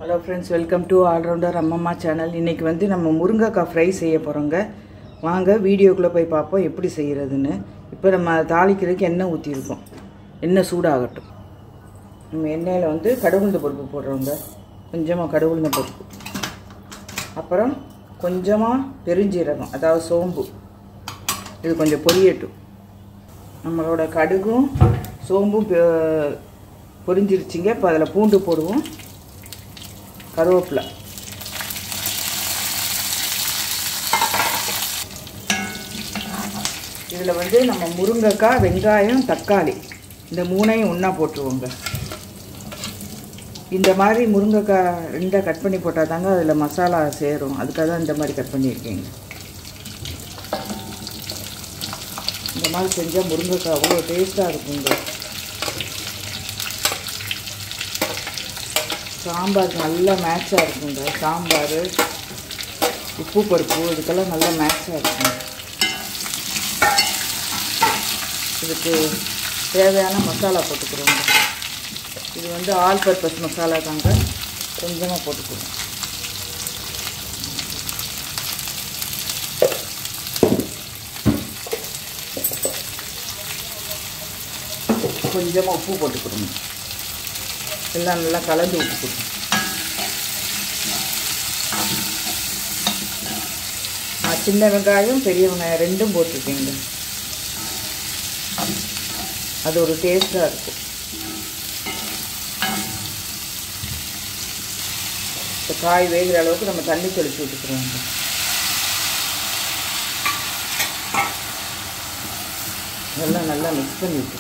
hello friends welcome to allrounder Ammamma channel இன்றைக்கி வந்து நம்ம முருங்கைக்காய் ஃப்ரை செய்ய போகிறோங்க வாங்க வீடியோக்குள்ளே போய் பார்ப்போம் எப்படி செய்கிறதுன்னு இப்போ நம்ம தாளிக்கிறதுக்கு எண்ணெய் ஊற்றிருக்கோம் எண்ணெய் சூடாகட்டும் நம்ம எண்ணெயில் வந்து கடுகுந்த பருப்பு போடுறோங்க கொஞ்சமாக கடுகுந்த பருப்பு அப்புறம் கொஞ்சமாக பெருஞ்சீரகம் அதாவது சோம்பு இது கொஞ்சம் பொரியட்டும் நம்மளோட கடுகும் சோம்பும் பெ- பொரிஞ்சிருச்சுங்க இப்போ அதில் பூண்டு போடுவோம் கருவேப்பிலை இதில் வந்து நம்ம முருங்கைக்காய் வெங்காயம் தக்காளி இந்த மூணையும் ஒன்றா போட்டுருவோங்க இந்த மாதிரி முருங்கைக்காய் ரெண்டாக கட் பண்ணி போட்டால் தாங்க அதில் மசாலா சேரும் அதுக்காக தான் இந்த மாதிரி கட் பண்ணியிருக்கீங்க இந்த மாதிரி செஞ்சால் முருங்கைக்காய் அவ்வளோ டேஸ்ட்டாக இருக்குங்க சாம்பார் நல்லா மேட்சாக இருக்குங்க சாம்பார் உப்பு பருப்பு இதுக்கெல்லாம் நல்லா மேட்சாக இருக்குங்க இதுக்கு தேவையான மசாலா போட்டுக்கிறோங்க இது வந்து ஆல் பர்பஸ் மசாலா தாங்க கொஞ்சமாக போட்டுக்கிறோம் கொஞ்சமாக உப்பு போட்டுக்கிறோங்க எல்லாம் நல்லா கலந்து விட்டுக்கணும் நான் சின்ன வெங்காயம் பெரிய வெங்காயம் ரெண்டும் போட்டிருக்கேங்க அது ஒரு டேஸ்ட்டாக இருக்கும் இப்போ காய் வேகிற அளவுக்கு நம்ம தண்ணி தெளித்து விட்டுக்கிறோங்க எல்லாம் நல்லா மிக்ஸ் பண்ணி விட்டு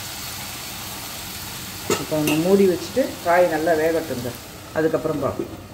இப்போ நம்ம மூடி வச்சுட்டு காய் நல்லா வேகட்டுங்க அதுக்கப்புறம் பார்ப்போம்